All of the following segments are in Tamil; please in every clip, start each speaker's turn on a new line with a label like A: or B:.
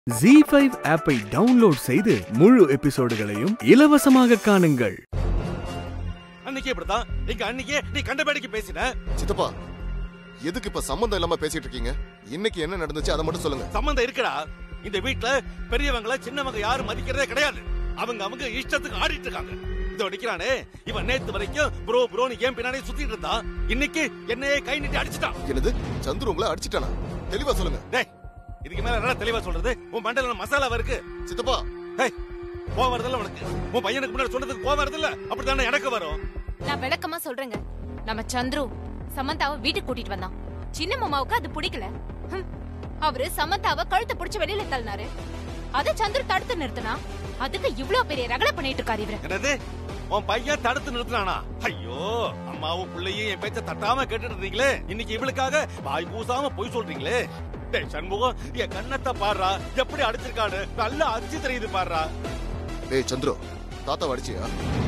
A: ஜி ஃபைவ் ஆப்பை டவுன்லோட் செய்து முழு எபிசோடுகளையும் இலவசமாக காணுங்கள்
B: அன்னைக்கு இப்படிதான் எங்க அன்னைக்கே நீ கண்டபடிக்கு பேசின
C: சித்தப்பா எதுக்கு இப்ப சம்பந்தம் இல்லாம பேசிட்டு இருக்கீங்க இன்னைக்கு என்ன நடந்துச்சு அதை மட்டும் சொல்லுங்க
B: சம்பந்தம் இருக்குடா இந்த வீட்ல பெரியவங்கள சின்னவங்க யாரும் மதிக்கிறதே கிடையாது அவங்க அவங்க இஷ்டத்துக்கு ஆடிட்டு இருக்காங்க இதோ நிக்கிறானே இவன் நேத்து வரைக்கும் ப்ரோ ப்ரோன்னு ஏன் பின்னாடி சுத்திட்டு இருந்தான் இன்னைக்கு என்னையே கை நீட்டி அடிச்சிட்டான்
C: என்னது சந்துரு உங்களை அடிச்சிட்டானா தெளிவா சொல்லுங்க
B: டேய் இதுக்கு மேல என்ன தெளிவா சொல்றது உன் மண்டல மசாலாவா இருக்கு
C: சித்தப்பா
B: டேய் கோவம் வருதுல்ல உனக்கு உன் பையனுக்கு முன்னாடி சொன்னதுக்கு கோவம் வருதுல்ல அப்படித்தானே எனக்கு வரும்
D: நான் விளக்கமா சொல்றேங்க நம்ம சந்துரு சமந்தாவை வீட்டுக்கு கூட்டிட்டு வந்தான் சின்ன மாமாவுக்கு அது பிடிக்கல ஹம். அவரு சமந்தாவை கழுத்தை பிடிச்சு வெளியில தள்ளினாரு அத சந்துரு தடுத்து நிறுத்தினா அதுக்கு இவ்ளோ பெரிய ரகலை பண்ணிட்டு இருக்காரு இவரு
B: என்னது உன் பையன் தடுத்து நிறுத்தினானா ஐயோ அம்மாவும் பிள்ளையும் என் பேச்ச தட்டாம கேட்டுட்டு இருந்தீங்களே இன்னைக்கு இவளுக்காக வாய் பூசாம பொய் சொல்றீங்களே டேய் சண்முகம் என் கண்ணத்தை பாடுறா எப்படி அடிச்சிருக்கான்னு நல்லா அடிச்சு தெரியுது பாடுறா
C: டேய் சந்துரு தாத்தா அடிச்சியா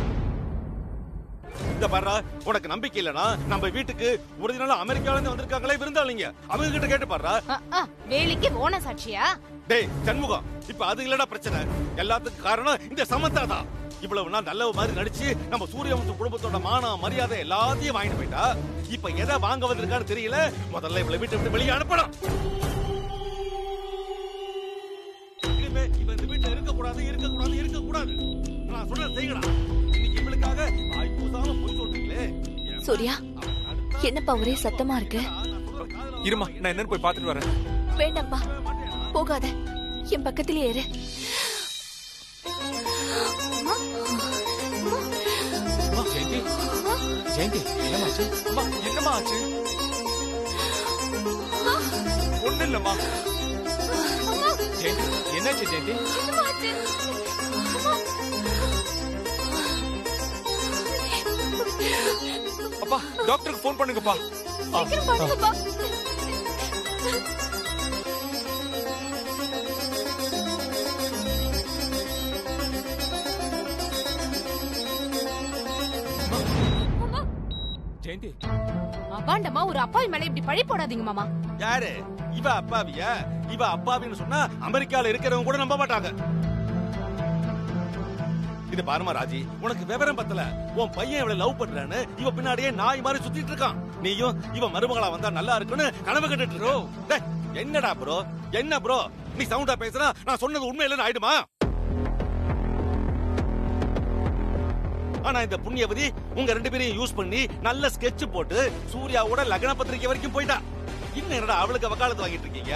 B: இந்த பாடுறா உனக்கு நம்பிக்கை இல்லனா நம்ம வீட்டுக்கு ஒரிஜினலா அமெரிக்கால இருந்து வந்திருக்காங்களே விருந்தாளிங்க அவங்க கிட்ட கேட்டு பாடுறா
D: அ, அ, வேலைக்கு ஓன சாட்சியா
B: டேய் சண்முகம் இப்ப அது இல்லடா பிரச்சனை எல்லாத்துக்கும் காரணம் இந்த சமந்தா தான் இவ்வளவு நாள் நல்ல மாதிரி நடிச்சு நம்ம சூரியவம்ச குடும்பத்தோட மானம் மரியாதை எல்லாத்தையும் வாங்கிட்டு போயிட்டா இப்ப எதை வாங்க வந்திருக்கான்னு தெரியல முதல்ல இவளை வீட்டை விட்டு வெளியே அனுப்பணும் இனிமே இவ இந்த வீட்டுல இருக்க கூடாது இருக்க கூடாது இருக்க கூடாது நான் சொல்றத செய்யடா இன்னைக்கு இவளுக்காக வாய் பூசாம பொய் சொல்றீங்களே
E: சூர்யா என்னப்பா ஒரே சத்தமா இருக்கு
F: இருமா நான் என்னன்னு போய் பார்த்துட்டு வரேன்
E: வேண்டாம்ப்பா போகாத என் பக்கத்திலேயே இரு
F: ஜெயந்தி ஜெயந்தி என்னமாச்சு அம்மா என்னம்மா ஆச்சு ஒண்ணு இல்லம்மா ஜெயந்தி என்னாச்சு ஜெயந்தி அப்பா டாக்டருக்கு ஃபோன் பண்ணுங்கப்பா ஆ, ஆ. ஜெயந்தி
D: அபாண்டமா ஒரு அப்பாவி மேல இப்படி பழி போடாதீங்க மாமா
B: யாரு இவ அப்பாவியா இவ அப்பாவின்னு சொன்னா அமெரிக்கால இருக்கிறவங்க கூட நம்ப மாட்டாங்க இது பாருமா ராஜி உனக்கு விவரம் பத்தல உன் பையன் இவளை லவ் பண்றான்னு இவ பின்னாடியே நாய் மாதிரி சுத்திட்டு இருக்கான் நீயும் இவ மருமகளா வந்தா நல்லா இருக்குன்னு கனவு கண்டுட்டு இருக்கோ டேய், என்னடா ப்ரோ என்ன ப்ரோ நீ சவுண்டா பேசுனா நான் சொன்னது உண்மை இல்லைன்னு ஆயிடுமா ஆனா இந்த புண்ணியவதி உங்க ரெண்டு பேரையும் யூஸ் பண்ணி நல்ல ஸ்கெட்ச் போட்டு சூர்யாவோட லக்ன பத்திரிக்கை வரைக்கும் போயிட்டா இன்னும் என்னடா அவளுக்கு வக்காலத்து வாங்கிட்டு இருக்கீங்க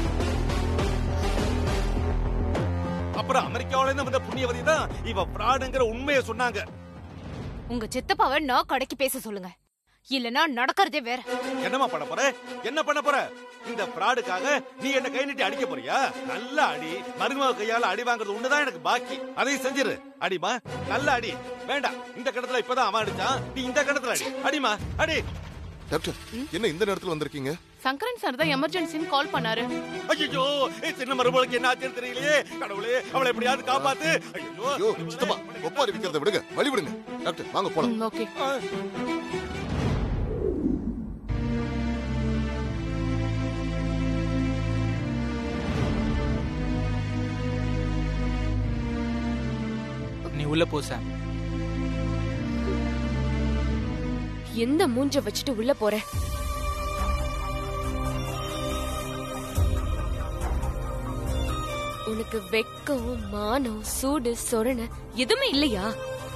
B: அப்புறம் அமெரிக்காவில இருந்து வந்த புண்ணியவதி தான் இவ பிராடுங்கிற உண்மையை சொன்னாங்க
D: உங்க சித்தப்பாவை நான் கடைக்கு பேச சொல்லுங்க இல்லனா நடக்கிறதே வேற
B: என்னமா பண்ண போற என்ன பண்ண போற இந்த பிராடுக்காக நீ என்ன கை நீட்டி அடிக்க போறியா நல்ல அடி மருமக கையால அடி வாங்குறது ஒண்ணுதான் எனக்கு பாக்கி அதையும் செஞ்சிரு அடிமா நல்ல அடி வேண்டாம் இந்த கடத்துல இப்பதான் அவன் அடிச்சான் நீ இந்த கடத்துல அடி அடிமா அடி
C: டாக்டர் என்ன இந்த நேரத்துல வந்திருக்கீங்க
G: சங்கரன் சார் தான் எமர்ஜென்சின்னு கால் பண்ணாரு
B: ஐயோ சின்ன மருமகளுக்கு என்ன ஆச்சுன்னு தெரியலையே கடவுளே அவளை எப்படியாவது காப்பாத்து
C: ஐயோ
B: ஐயோ
C: சித்தப்பா ஒப்பாரி விக்கிறத விடுங்க வழி விடுங்க டாக்டர் வாங்க போலாம்
G: ஓகே
F: நீ உள்ள போ சாம்
E: எந்த மூஞ்ச வச்சுட்டு உள்ள போற உனக்கு வெக்கம் மானம் சூடு சொரண எதுவுமே இல்லையா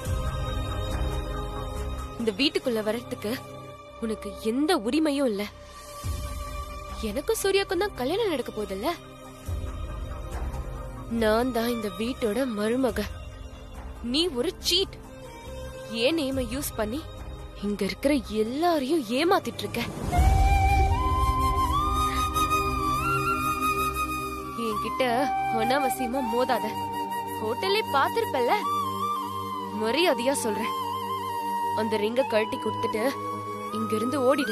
E: இந்த வீட்டுக்குள்ள வர்றதுக்கு உனக்கு எந்த உரிமையும் இல்ல எனக்கும் சூர்யாக்கும் தான் கல்யாணம் நடக்க போதில்ல நான் தான் இந்த வீட்டோட மருமக நீ ஒரு சீட் ஏன் நேம யூஸ் பண்ணி இங்க இருக்கிற எல்லாரையும் ஏமாத்திட்டு இருக்க என்கிட்ட அனாவசியமா மோதாத ஹோட்டல்லே பாத்திருப்பல்ல மரியாதையா சொல்றேன் அந்த ரிங்க கழட்டி கொடுத்துட்டு இங்க இருந்து ஓடிடு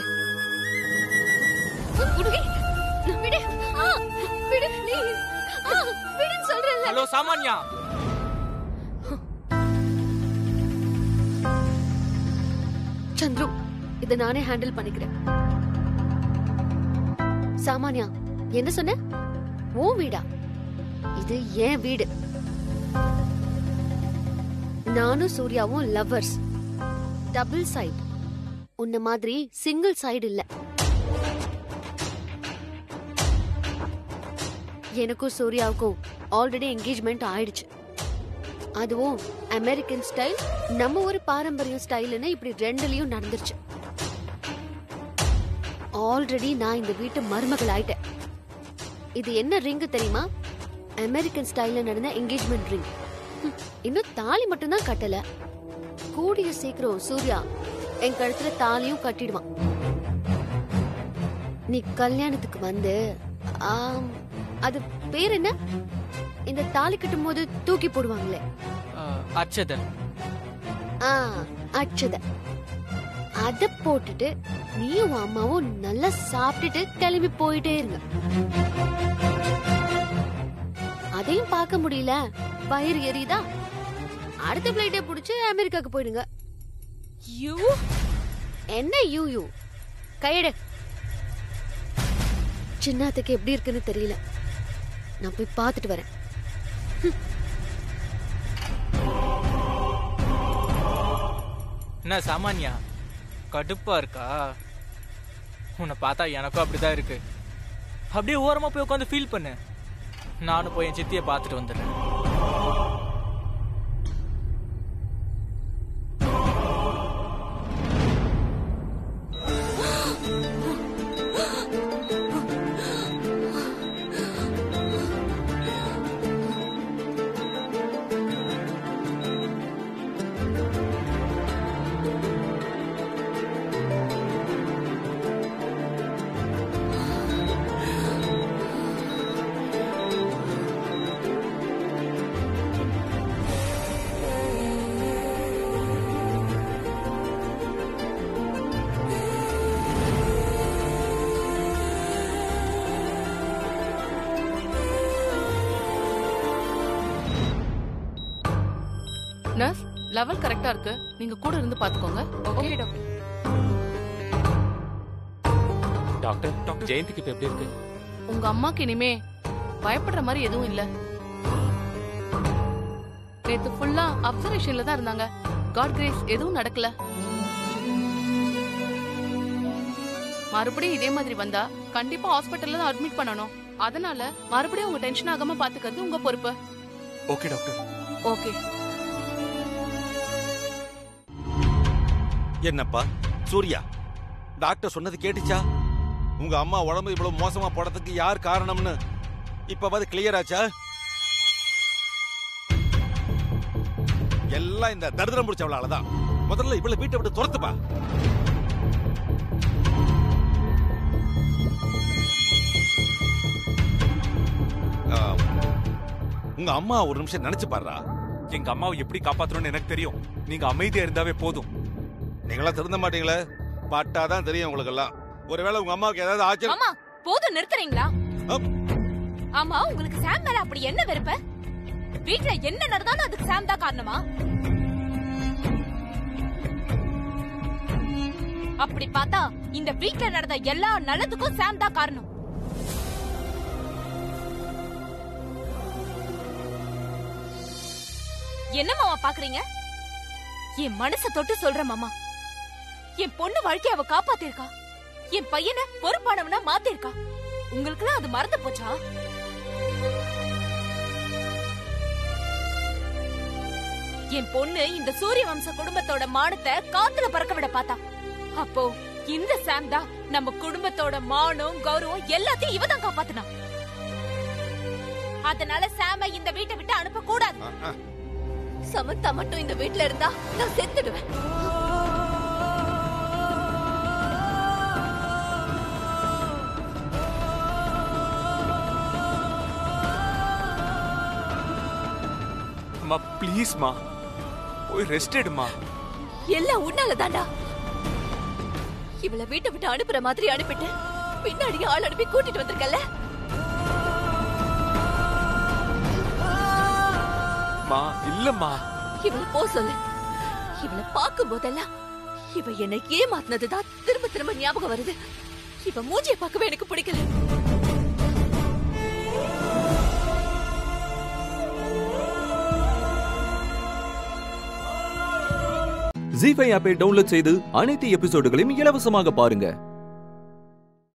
E: விடு. விடு. ஆ, விடு, please. ஆ, விடுன்னு சொல்றேன்ல.
F: ஹலோ சாமான்யா
H: சந்துரு இத நானே ஹேண்டில் பண்ணிக்கிறேன் சாமானியா என்ன சொன்ன ஓ வீடா இது என் வீடு நானும் சூர்யாவும் லவ்வர்ஸ் டபுள் சைடு உன்ன மாதிரி சிங்கிள் சைடு இல்ல எனக்கும் சூர்யாவுக்கும் ஆல்ரெடி என்கேஜ்மெண்ட் ஆயிடுச்சு அதுவும் அமெரிக்கன் ஸ்டைல் நம்ம ஒரு பாரம்பரியம் ஸ்டைல்னு இப்படி ரெண்டுலயும் நடந்துருச்சு ஆல்ரெடி நான் இந்த வீட்டு மருமகள் ஆயிட்டேன் இது என்ன ரிங் தெரியுமா அமெரிக்கன் ஸ்டைல்ல நடந்த என்கேஜ்மெண்ட் ரிங் இன்னும் தாலி மட்டும்தான் கட்டல கூடிய சீக்கிரம் சூர்யா என் கழுத்துல தாலியும் கட்டிடுவான் நீ கல்யாணத்துக்கு வந்து ஆம், அது பேர் என்ன இந்த தாலி கட்டும் போது தூக்கி போடுவாங்களே
I: அச்சத
H: ஆ அச்சத அத போட்டுட்டு நீயும் உன் அம்மாவும் நல்லா சாப்பிட்டுட்டு கிளம்பி போயிட்டே இருங்க அதையும் பார்க்க முடியல வயிறு எரியுதா அடுத்த பிளைட்டே புடிச்சு அமெரிக்காக்கு போயிடுங்க
E: யூ
H: என்ன யூ யூ கையெடு சின்னத்துக்கு எப்படி இருக்குன்னு தெரியல நான் போய் பார்த்துட்டு வரேன்
I: என்ன சாமானியா கடுப்பா இருக்கா உன்னை பார்த்தா எனக்கும் அப்படிதான் இருக்கு அப்படியே ஓரமா போய் உட்காந்து ஃபீல் பண்ணு நானும் போய் என் சித்தியை பார்த்துட்டு வந்துடுறேன்
G: நர்ஸ் லெவல் கரெக்டா இருக்கு நீங்க கூட இருந்து பாத்துக்கோங்க ஓகே டாக்டர்
F: டாக்டர் டாக்டர் ஜெயந்திக்கு இப்ப எப்படி இருக்கு
G: உங்க அம்மாக்கு இனிமே பயப்படுற மாதிரி எதுவும் இல்ல நேத்து ஃபுல்லா அப்சர்வேஷன்ல தான் இருந்தாங்க காட் கிரேஸ் எதுவும் நடக்கல மறுபடியும் இதே மாதிரி வந்தா கண்டிப்பா ஹாஸ்பிட்டல்ல தான் அட்மிட் பண்ணணும் அதனால மறுபடியும் உங்க டென்ஷன் ஆகாம பாத்துக்கிறது உங்க பொறுப்பு
F: ஓகே டாக்டர்
G: ஓகே
B: என்னப்பா சூர்யா டாக்டர் சொன்னது கேட்டுச்சா உங்க அம்மா உடம்பு இவ்வளவு மோசமா போறதுக்கு யார் காரணம்னு இப்பவாது கிளியர் ஆச்சா எல்லாம் இந்த தரித்திரம் முடிச்சவளாலதான் முதல்ல இவ்வளவு வீட்டை விட்டு துரத்துப்பா ஆ, உங்க அம்மா ஒரு நிமிஷம் நினைச்சு பாருடா
F: எங்க அம்மாவை எப்படி காப்பாத்தணும்னு எனக்கு தெரியும் நீங்க அமைதியா இருந்தாவே போதும்
B: நீங்களா திருந்த மாட்டீங்களே பாட்டாதான் தெரியும் உங்களுக்கு எல்லாம் ஒருவேளை உங்க அம்மாவுக்கு ஏதாவது ஆச்சு
D: மாமா போதும் நிறுத்துறீங்களா
B: அப்.
D: ஆமா உங்களுக்கு சாம் மேல அப்படி என்ன வெறுப்பு வீட்ல என்ன நடந்தாலும் அதுக்கு சாம் தான் காரணமா அப்படி பார்த்தா இந்த வீட்ல நடந்த எல்லா நல்லதுக்கும் சாம் தான் காரணம் என்ன மாமா பாக்குறீங்க என் மனச தொட்டு சொல்றேன் மாமா என் பொண்ணு வாழ்க்கைய அவ காப்பாத்திருக்கா என் பையனை பொறுப்பானவனா மாத்திருக்கா உங்களுக்குலாம் அது மறந்து போச்சா என் பொண்ணு இந்த சூரிய வம்ச குடும்பத்தோட மானத்தை காத்துல பறக்க விட பார்த்தா அப்போ இந்த சாம் தான் நம்ம குடும்பத்தோட மானம் கௌரவம் எல்லாத்தையும் இவ தான் காப்பாத்துனா அதனால சாம இந்த வீட்டை விட்டு அனுப்ப கூடாது
B: ஆ, ஆ.
E: சமந்தா மட்டும் இந்த வீட்ல இருந்தா நான் செத்துடுவேன்
F: அம்மா ப்ளீஸ்மா போய் ரெஸ்ட் எடுமா
E: எல்லாம் உன்னால தாண்டா இவள வீட்டை விட்டு அனுப்புற மாதிரி அனுப்பிட்டு பின்னாடி ஆள் அனுப்பி கூட்டிட்டு வந்திருக்கல
F: மா இல்லம்மா
E: இவள போ சொல்லு இவள பார்க்கும் போதெல்லாம் இவ என்னை ஏமாத்தினதுதான் திரும்ப திரும்ப ஞாபகம் வருது இவ மூஞ்சிய பார்க்கவே எனக்கு பிடிக்கல
J: ஜி ஃபைவ் ஆப்பை டவுன்லோட் செய்து அனைத்து எபிசோடுகளையும் இலவசமாக பாருங்க